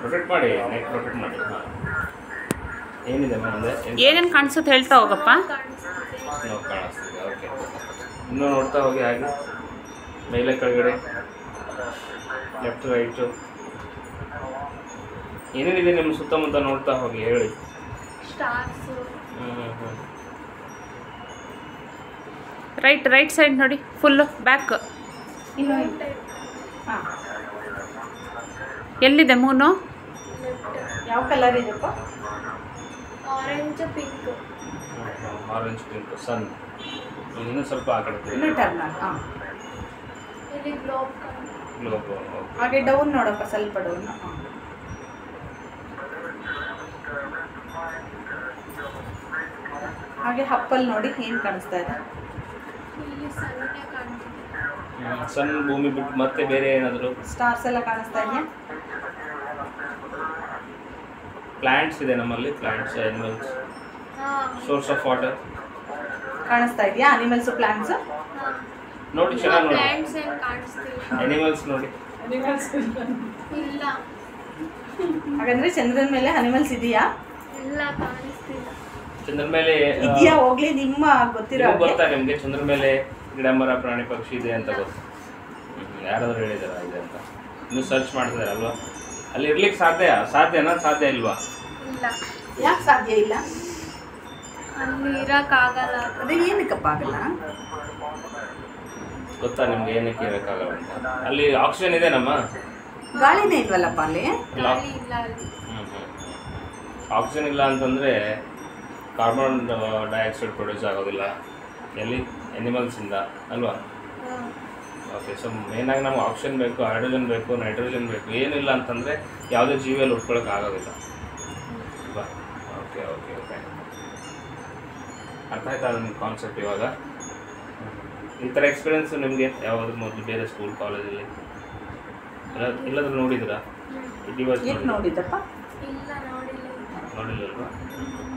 Rotate ಮಾಡಿ neck rotate ಮಾಡಿ ಹಾಂ ಏನಿದೆ ಮುಂದೆ ಏನು ಏನೇನು ಕಾಣಿಸುತ್ತೆ ಹೇಳ್ತಾ ಹೋಗಪ್ಪ ನೋವು ಕಾಣಿಸ್ತಿದೆ ಓಕೆ ಇನ್ನೂ ನೋಡ್ತಾ ಹೋಗಿ ಹಾಗೆ ಮೇಲೆ ಕೆಳಗಡೆ ಲೆಫ್ಟ್ ರೈಟು ಏನೇನಿದೆ ನಿಮ್ಮ ಸುತ್ತಮುತ್ತ ನೋಡ್ತಾ ಹೋಗಿ ಹೇಳಿ ಸ್ಟಾರ್ಸ್ ಹ್ಞೂ ಹ್ಞೂ ಹ್ಞೂ ರೈಟ್ ರೈಟ್ ಸೈಡ್ ನೋಡಿ ಫುಲ್ಲು ಬ್ಯಾಕ್ ಇನ್ನು ಹಾಂ ಎಲ್ಲಿದೆ ಮೂನು ಯಾವ ಕಲರ್ ಇದೆಪ್ಪ orange pink orange pink sun ಇನ್ನೂ ಸ್ವಲ್ಪ ಆ ಕಡೆ ಇನ್ನು ಟರ್ನ್ ಹಾಂ ಇಲ್ಲಿ ಗ್ಲೋಬ್ ಗ್ಲೋಬ್ ಹಾಗೆ ಡೌನ್ ನೋಡಪ್ಪ ಸ್ವಲ್ಪ ಡೌನ್ ಹಾಂ ಹಾಗೆ ಹಪ್ಪಲ್ ನೋಡಿ ಏನು ಕಾಣಿಸ್ತಾ ಇದೆ ಇಲ್ಲಿ ಸಣ್ಣ ಕಾಣ್ತಿದೆ ಸನ್ ಭೂಮಿ ಬಿಟ್ಟು ಮತ್ತೆ ಬೇರೆ ಏನಾದರೂ ಸ್ಟಾರ್ಸ್ ಎಲ್ಲ ಕಾಣಿಸ್ತಾ ಇದೆಯಾ ಪ್ಲಾಂಟ್ಸ್ ಇದೆ ನಮ್ಮಲ್ಲಿ ಪ್ಲಾಂಟ್ಸ್ ಆನಿಮಲ್ಸ್ ಹಾ ಸೋರ್ಸ್ ಆಫ್ ವಾಟರ್ ಕಾಣಿಸ್ತಾ ಇದೆಯಾ ಅನಿಮಲ್ಸು ಪ್ಲಾಂಟ್ಸು ಹಾ ನೋಡಿ ಚೆನ್ನಾಗಿ ನೋಡಿ ಪ್ಲಾಂಟ್ಸ್ ಏನ್ ಕಾಣಿಸ್ತಿಲ್ಲ ಅನಿಮಲ್ಸ್ ನೋಡಿ ಇಲ್ಲ ಹಾಗಂದ್ರೆ ಚಂದ್ರನ ಮೇಲೆ ಅನಿಮಲ್ಸ್ ಇದೆಯಾ ಇಲ್ಲ ಕಾಣಿಸ್ತಿಲ್ಲ ಚಂದ್ರ ಮೇಲೆ ಆ, ಇದೆಯಾ ಹೋಗ್ಲಿ ನಿಮ್ಮ ಗೊತ್ತಿರೋ ನಿಮ್ಗೆ ಹಾಗೆ ಗೊತ್ತಾ ನಿಮಗೆ ಚಂದ್ರ ಮೇಲೆ ಗಿಡ ಮರ ಪ್ರಾಣಿ ಪಕ್ಷಿ ಇದೆ ಅಂತ ಗೊತ್ತು ಹ್ಮ್, ಯಾರಾದ್ರೂ ಹೇಳಿದಾರ ಇದೆ ಅಂತ ನೀವು ಸರ್ಚ್ ಮಾಡ್ತಿದಾರೆ ಅಲ್ವಾ ಅಲ್ಲಿ ಇರ್ಲಿಕ್ಕೆ ಸಾಧ್ಯ ಸಾಧ್ಯನಾ ಸಾಧ್ಯ ಇಲ್ವಾ ಇಲ್ಲ ಯಾಕೆ ಸಾಧ್ಯ ಇಲ್ಲ ಅಲ್ಲಿ ಇರಕ್ಕಾಗಲ್ಲ ಅದೇ ಏನಕ್ಕಪ್ಪ ಆಗಲ್ಲ ಗೊತ್ತಾ ನಿಮ್ಗೆ ಏನಕ್ಕೆ ಇರೋಕ್ಕಾಗಲ್ಲ ಅಂತ ಅಲ್ಲಿ ಆಕ್ಸಿಜನ್ ಇದೆ ನಮ್ಮ ಗಾಳಿನೇ ಇಲ್ವಲ್ಲಪ್ಪ ಅಲ್ಲಿ ಗಾಳಿ ಇಲ್ಲ ಅಲ್ಲಿ ಆಕ್ಸಿಜನ್ ಇಲ್ಲ ಅಂತಂದರೆ ಕಾರ್ಬನ್ ಡೈಆಕ್ಸೈಡ್ ಪ್ರೊಡ್ಯೂಸ್ ಆಗೋದಿಲ್ಲ ಎಲ್ಲಿ ಅನಿಮಲ್ಸಿಂದ ಅಲ್ವಾ ಹಾ. ಓಕೆ ಸೊ ಮೇನಾಗಿ ನಮ್ಗೆ ಆಕ್ಸಿಜನ್ ಬೇಕು ಹೈಡ್ರೋಜನ್ ಬೇಕು ನೈಟ್ರೋಜನ್ ಬೇಕು ಏನಿಲ್ಲ ಅಂತಂದರೆ ಯಾವುದೇ ಜೀವಿಯಲ್ಲಿ ಉಟ್ಕೊಳಕ್ಕೆ ಆಗೋದಿಲ್ಲ ಅಲ್ವಾ ಓಕೆ ಓಕೆ ಓಕೆ ಅರ್ಥ ಆಯ್ತಾ ನಿಮ್ಮ ಕಾನ್ಸೆಪ್ಟ್ ಇವಾಗ ಈ ಥರ ಎಕ್ಸ್ಪೀರಿಯನ್ಸ್ ನಿಮಗೆ ಯಾವಾದ್ರು ಮೊದಲು ಬೇರೆ ಸ್ಕೂಲ್ ಕಾಲೇಜಲ್ಲಿ ಎಲ್ಲ ಎಲ್ಲಾದ್ರೂ ನೋಡಿದ್ದೀರಾ ಹ್ಮ್. ಡಿವೈಸ್ ಏನು ನೋಡಿದಪ್ಪ ಇಲ್ಲ ನೋಡಿಲ್ಲ ನೋಡಿಲ್ಲಲ್ವಾ